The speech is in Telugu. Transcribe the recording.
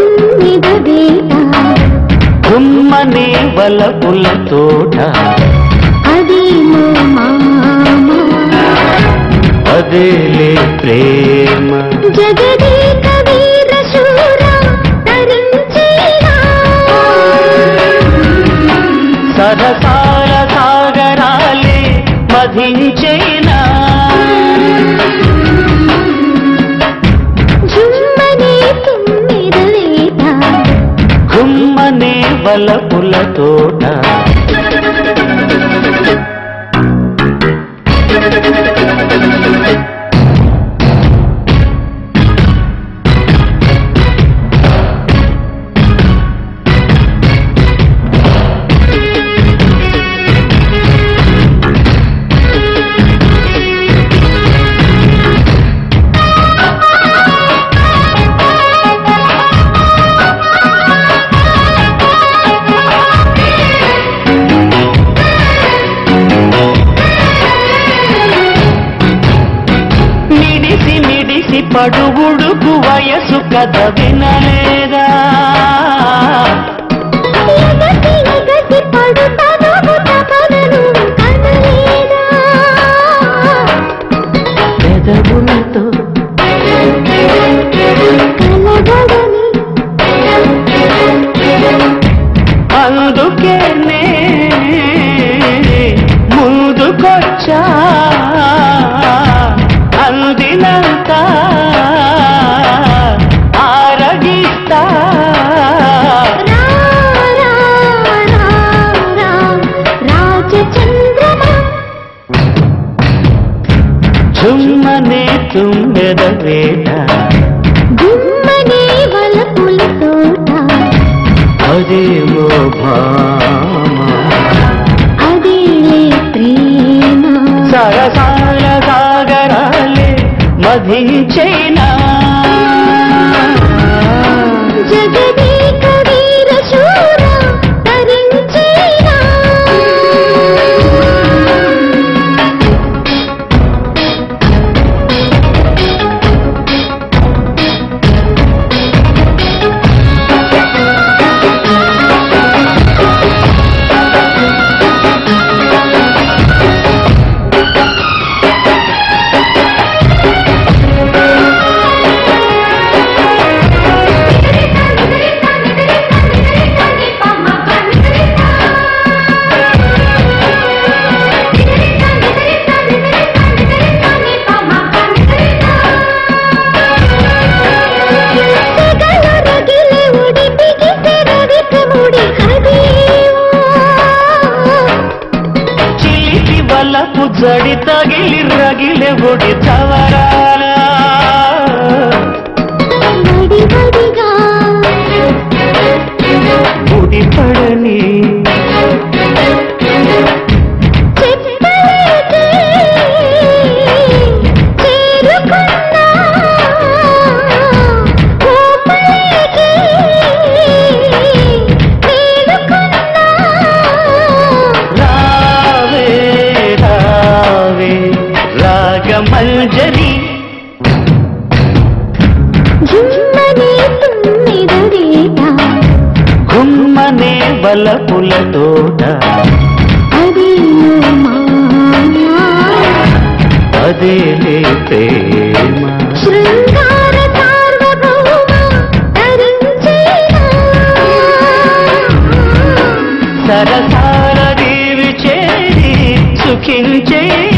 తుమ్మిద వేట గుమ్మనే వలపుల తోట అదేమో మామ అదేలే ప్రేమ జగదేక వీర శూర తరించేనా సరసాల సాగరాలే మధించేనా జుమ్మనే తుమ్మిద వేట గుమ్మనే వలపుల తోట మిడిసి మిడిసి పడుగుడుకు వయసు కథ వినలేదా ఎగసి ఎగసి పడుతాను తపనను కనలేదా పెదవులతో కలగడని అందుకే నే ముందుకొచ్చా అందినంత ఆరగిస్తా రా రా రా రా రాజచంద్రమా చుమ్మనే తుమ్మెద వేట గుమ్మనే వలపుల తోట అదేమో భామ అదేలే ప్రేమ సరసాల సాగరాలే మధించైనా జగదేక వీర శూర తరించేనా సెగల రగిలే ఉడి బిగిసె రవిక ముడి హదేవో చిలిపి వలపు జడి తగిలి రగిలే ఒడి చవరాల వడి వడిగా ముడి పడని చెప్పలేకే చేరుకున్నా కోపలేకే వేడుకున్నా రావే రావే రాగమంజరి జుమ్మనే తుమ్మిద వేట గుమ్మనే వలపుల తోట అదేమో మాయా అదేలే ప్రేమ శృంగార సార్వభౌమ తరించేనా సరసాల దేవి చేరి సుఖించే